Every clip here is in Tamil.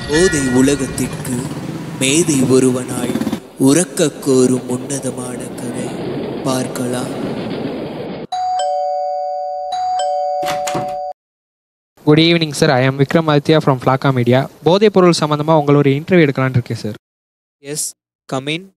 போதை உலகத்திற்கு மேதை ஒருவனாய் உறக்கக் கோரும் உன்னதமான கதை பார்க்கலாம் good evening sir I am Vikram Aditya from Flocka media போதைப் பொருள் சம்மந்தமாக உங்களோட இன்டர்வியூ எடுக்கலான்னு இருக்கேன் சார் எஸ் கமின்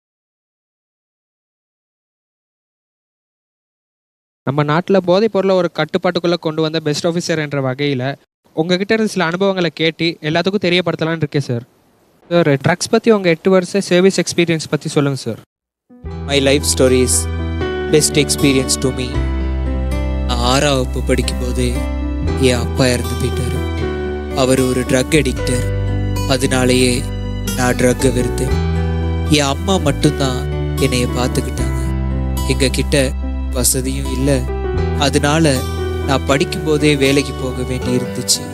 நம்ம நாட்டில் போதைப் பொருளை ஒரு கட்டுப்பாட்டுக்குள்ளே கொண்டு வந்த பெஸ்ட் ஆஃபீஸர் என்ற வகையில் உங்ககிட்ட இருந்து சில அனுபவங்களை கேட்டு எல்லாத்துக்கும் தெரியப்படுத்தலான்னு இருக்கேன் சார் சார் ட்ரக்ஸ் பற்றி உங்கள் எட்டு வருஷ சர்வீஸ் எக்ஸ்பீரியன்ஸ் பற்றி சொல்லுங்கள் sir my life stories best experience to me நான் ஆறாம் வகுப்பு படிக்கும்போதே என் அப்பா இறந்து போயிட்டாரு அவர் ஒரு ட்ரக் அடிக்டர் அதனாலேயே நான் ட்ரக்கை வெறுத்தேன் என் அம்மா மட்டும்தான் என்னைய பார்த்துக்கிட்டாங்க எங்க கிட்ட வசதியும் இல்லை அதனால நான் படிக்கும்போதே வேலைக்கு போக வேண்டி இருந்துச்சு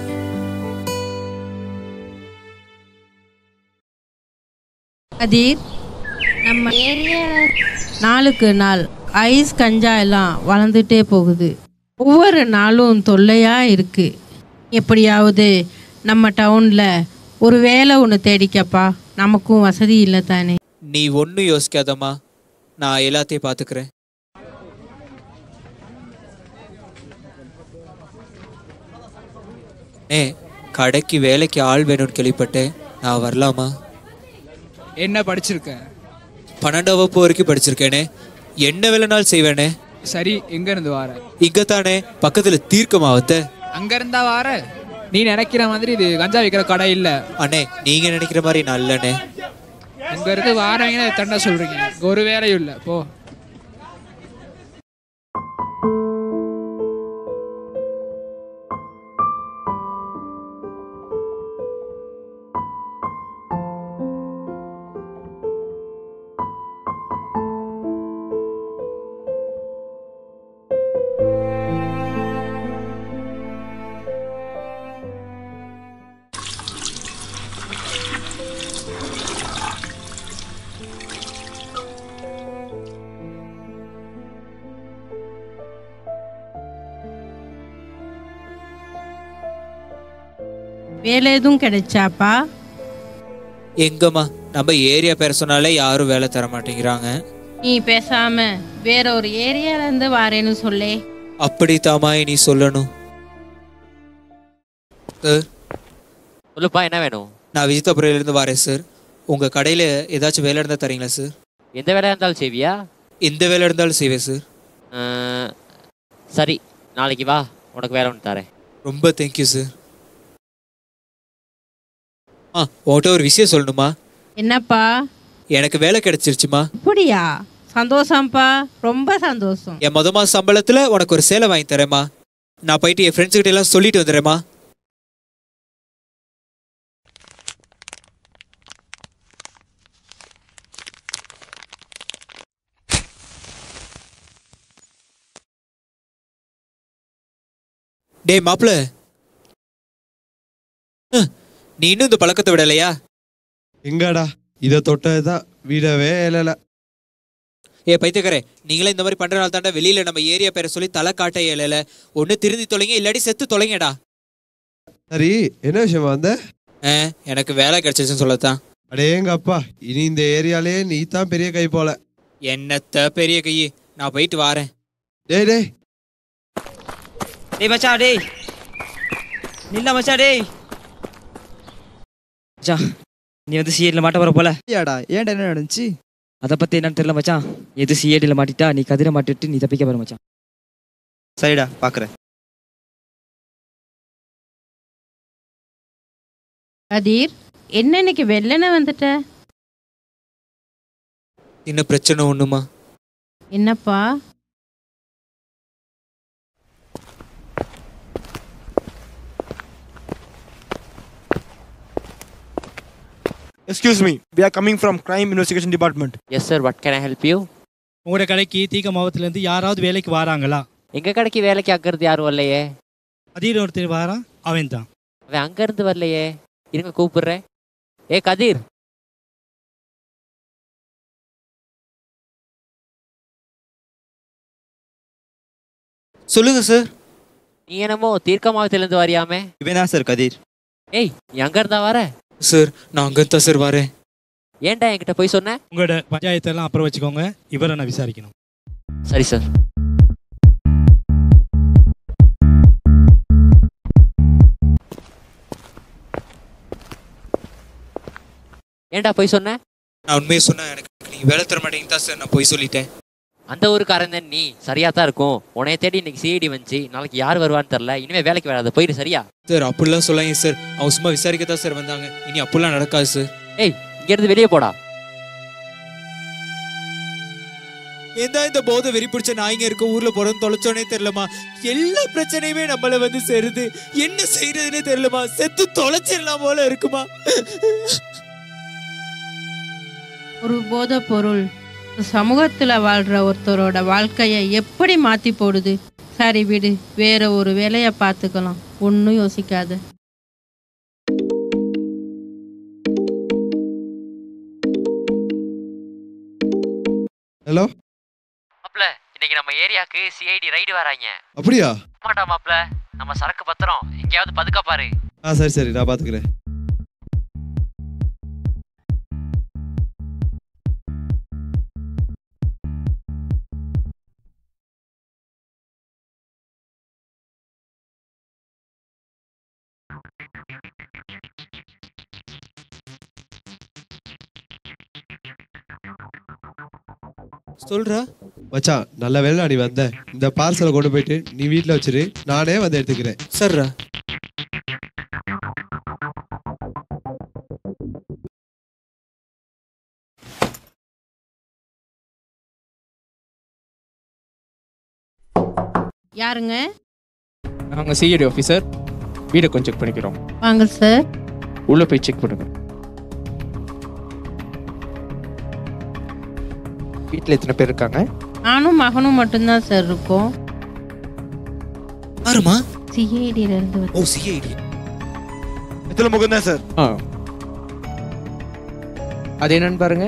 கதிர் நம்ம ஏரியாவில் நாளுக்கு நாள் ஐஸ் கஞ்சா எல்லாம் வளர்ந்துட்டே போகுது ஒவ்வொரு நாளும் தொல்லையாக இருக்குது எப்படியாவது நம்ம டவுனில் ஒரு வேலை ஒன்று தேடிக்கப்பா நமக்கும் வசதி இல்லை தானே நீ ஒன்றும் யோசிக்காதம்மா நான் எல்லாத்தையும் பார்த்துக்கிறேன் ஏ கடைக்கு வேலைக்கு ஆள் வேணும்னு கேள்விப்பட்டேன் நான் வரலாமா என்ன படிச்சிருக்க பன்னெண்டாம் வகுப்பு வரைக்கும் படிச்சிருக்கேனே என்ன வேலைனாலும் செய்வேனே சரி எங்க இருந்து வார இங்க தானே பக்கத்துல தீர்க்க மாவத்த அங்க இருந்தா வார நீ நினைக்கிற மாதிரி இது கஞ்சா விற்கிற கடை இல்ல அண்ணே நீங்க நினைக்கிற மாதிரி நல்லண்ணே அங்க இருந்து வாரவங்க தண்டை சொல்றீங்க இங்க ஒரு வேலையும் இல்ல போ வேலை எதுவும் கிடைச்சாப்பா எங்கம்மா நம்ம ஏரியா பேர் சொன்னாலே யாரும் வேலை தர மாட்டேங்கிறாங்க நீ பேசாம வேற ஒரு ஏரியால இருந்து வாரேன்னு சொல்லே அப்படித்தாம்மா நீ சொல்லணும் சார் சொல்லுப்பா என்ன வேணும் நான் விஜிதாபுரையிலேருந்து வரேன் சார் உங்கள் கடையில் ஏதாச்சும் வேலை இருந்தால் தரீங்களா சார் எந்த வேலையாக இருந்தாலும் செய்வியா எந்த வேலை இருந்தாலும் செய்வேன் சார் அஹ், சரி நாளைக்கு வா உனக்கு வேலை ஒன்று தரேன் ரொம்ப தேங்க்யூ சார் ஆ உன்கிட்ட ஒரு விஷயம் சொல்லணுமா என்னப்பா எனக்கு வேலை கிடைச்சிருச்சுமா அப்படியா சந்தோஷம்ப்பா ரொம்ப சந்தோஷம் என் மொத மாத சம்பளத்தில் உனக்கு ஒரு சேலை வாங்கி தரேம்மா நான் போயிட்டு என் ஃப்ரெண்ட்ஸ் கிட்ட எல்லாம் சொல்லிட்டு வந்துடுறேம்மா டேய் மாப்பிள நீ இன்னும் இந்த பழக்கத்தை விடலையா எங்கடா இதை தொட்டதுதான் விடவே இல்லைல ஏ பைத்தியக்காரே நீங்களே இந்த மாதிரி பண்றனால தாண்டா வெளியில நம்ம ஏரியா பேரை சொல்லி தலை காட்ட இயலல ஒண்ணு திருந்தி தொலைங்க இல்லாட்டி செத்து தொலைங்கடா சரி என்ன விஷயமா வந்த ஆ, எனக்கு வேலை கிடைச்சிச்சுன்னு சொல்லத்தான் அடேங்க அப்பா இனி இந்த ஏரியாலே நீ தான் பெரிய கை போல என்னத்த பெரிய கையி நான் போயிட்டு வாரேன் டேய் டேய் டேய் மச்சான் டேய் நில்ல மச்சான் டேய் மச்சான் நீ வந்து சிஐடியில் மாட்ட வர போல ஏடா ஏன்டா என்ன நடந்துச்சு அதை பத்தி என்னன்னு தெரியல மச்சான் எது சிஐடியில் மாட்டிட்டா நீ கதிரை மாட்டிட்டு நீ தப்பிக்க வர மச்சான் சரிடா பாக்குறேன் கதிர் என்ன இன்னைக்கு வெள்ளனை வந்துட்ட என்ன பிரச்சனை ஒண்ணுமா என்னப்பா excuse me we are coming from crime investigation department yes sir what can I help you உங்களோட கடைக்கு தீக்க மாவட்டத்துலேருந்து யாராவது வேலைக்கு வராங்களா எங்கள் கடைக்கு வேலைக்கு அங்கேருந்து யாரும் வரலையே கதிர் ஒருத்தர் வாரான் அவன் தான் அவன் அங்கேருந்து வரலையே இருங்க கூப்பிடுறேன் ஏ கதிர் சொல்லுங்க சார் நீ என்னமோ தீர்க்கமாவத்திலேருந்து வரியாமே இவன் தான் சார் கதிர் ஏய் நீ அங்கே இருந்தா வர சார் நான் அங்கே தான் சார் வரேன் ஏன்டா என்கிட்ட போய் சொன்ன உங்களோட பஞ்சாயத்தெல்லாம் அப்புறம் வச்சுக்கோங்க இவரை நான் விசாரிக்கணும் சரி சார் ஏன்டா போய் சொன்ன நான் உண்மையை சொன்னேன் எனக்கு நீ வேலை தர மாட்டேங்க தான் சார் நான் போய் சொல்லிட்டேன் அந்த ஊருக்காரன் தான் நீ சரியா தான் இருக்கும் உன்னைய தேடி இன்னைக்கு சிஐடி வந்துச்சு நாளைக்கு யார் வருவான்னு தெரியல இனிமே வேலைக்கு வராத போயிடு சரியா சார் அப்படிலாம் சொல்லாங்க சார் அவங்க சும்மா விசாரிக்க தான் சார் வந்தாங்க இனி அப்படிலாம் நடக்காது சார் ஏய் இங்க இருந்து வெளியே போடா ஏன் இந்த போதை வெறி பிடிச்ச நாய்ங்க இருக்க ஊர்ல பிறந்து தொலைச்சோனே தெரியலமா எல்லா பிரச்சனையுமே நம்மள வந்து சேருது என்ன செய்யறதுன்னே தெரியலமா செத்து தொலைச்சிடலாம் போல இருக்குமா ஒரு போதைப் பொருள் சமூகத்தில் வாழ்கிற ஒருத்தரோட வாழ்க்கையை எப்படி மாற்றி போடுது சரி விடு வேற ஒரு வேலையை பார்த்துக்கலாம் ஒன்றும் யோசிக்காத ஹலோ மாப்ள இன்னைக்கு நம்ம ஏரியாக்கு சிஐடி ரைடு வராங்க அப்படியா மாட்டா மாப்ள நம்ம சரக்கு பத்திரம் எங்கேயாவது பதுக்க பாரு ஆ சரி சரி நான் பாத்துக்கிறேன் சொல்றா மச்சான் நல்ல வேலை நீ வந்த இந்த பார்சலை கொண்டு போயிட்டு நீ வீட்ல வச்சிரு நானே வந்து எடுத்துக்கிறேன் சர்ரா யாருங்க நாங்கள் சிஐடி ஆஃபீஸர் வீடை கொஞ்சம் செக் பண்ணிக்கிறோம் வாங்க சார் உள்ளே போய் செக் பண்ணுங்க வீட்டில் எத்தனை பேர் இருக்காங்க நானும் மகனும் மட்டும்தான் சார் இருக்கோம் யாருமா சிஐடியில இருந்து வந்து ஓ சிஐடி மித்துல முகுந்தன் சார் ஆ அது என்னன்னு பாருங்க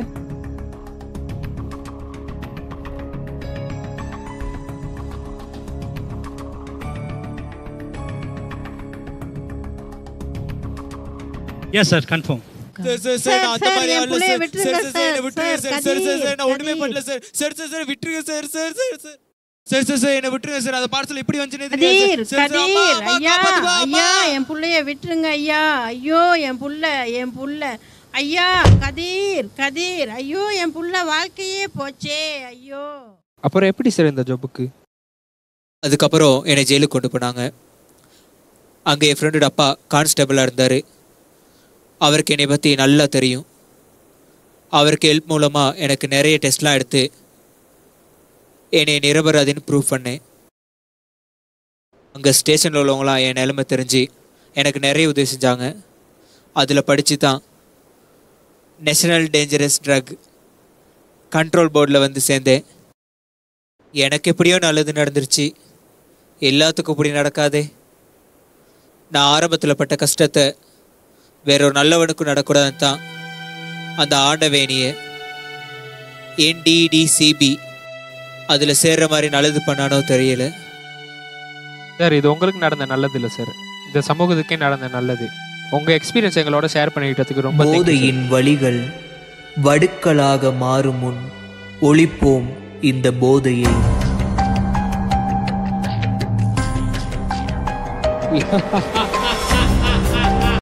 yes sir confirm sir sir sir sir, நான் அந்த சார், மாதிரி என் ஆளு புள்ளைய சார் விட்டுருங்க சார் சார் என்ன விட்டுருங்க sir, sir sir sir sir நான் கதிர், ஒண்ணுமே கதிர். பண்ணல சார் சார் சார் சார் விட்டுருங்க sir sir sir sir sir sir sir என்ன விட்டுருங்க சார் அந்த பார்சல் எப்படி வந்துச்சுனே கதீர் தெரியாது சார் சார் அம்மா கதீர் அம்மா ஐயா காப்பாத்துமா அம்மா ஐயா என் புள்ளைய விட்டுருங்க ஐயா ஐயோ என் புள்ள என் புள்ள ஐயா கதீர் கதீர் ஐயோ என் புள்ள வாழ்க்கையே போச்சே ஐயோ அப்புறம் எப்படி சார் இந்த ஜாபுக்கு அதுக்கப்புறம் என்னை ஜெயிலுக்கு கொண்டு போனாங்க அங்கே என் ஃப்ரெண்டோட அப்பா கான்ஸ்டபிளாக இருந்தார் அவருக்கு என்னை பற்றி நல்லா தெரியும் அவருக்கு ஹெல்ப் மூலமாக எனக்கு நிறைய டெஸ்ட்லாம் எடுத்து என்னை நிரபராதின்னு ப்ரூவ் பண்ணேன் அங்கே ஸ்டேஷனில் உள்ளவங்களாம் என் நிலைமை தெரிஞ்சு எனக்கு நிறைய உதவி செஞ்சாங்க அதில் படித்து தான் நேஷனல் டேஞ்சரஸ் ட்ரக் கண்ட்ரோல் போர்டில் வந்து சேர்ந்தேன் எனக்கு எப்படியோ நல்லது நடந்துருச்சு எல்லாத்துக்கும் இப்படி நடக்காதே நான் ஆரம்பத்தில் பட்ட கஷ்டத்தை வேற ஒரு நல்லவனுக்கும் நடக்கூடாதுன்னு தான் அந்த ஆண்டவேணியை என்டிடிசிபி அதில் சேர்ற மாதிரி நல்லது பண்ணானோ தெரியல சார் இது உங்களுக்கு நடந்த நல்லது இல்லை சார் இந்த சமூகத்துக்கே நடந்த நல்லது உங்கள் எக்ஸ்பீரியன்ஸ் எங்களோட ஷேர் பண்ணிக்கிட்டதுக்கு ரொம்ப thank you, sir. போதையின் வழிகள் வடுக்களாக மாறும் முன் ஒழிப்போம் இந்த போதையை Ha ha ha!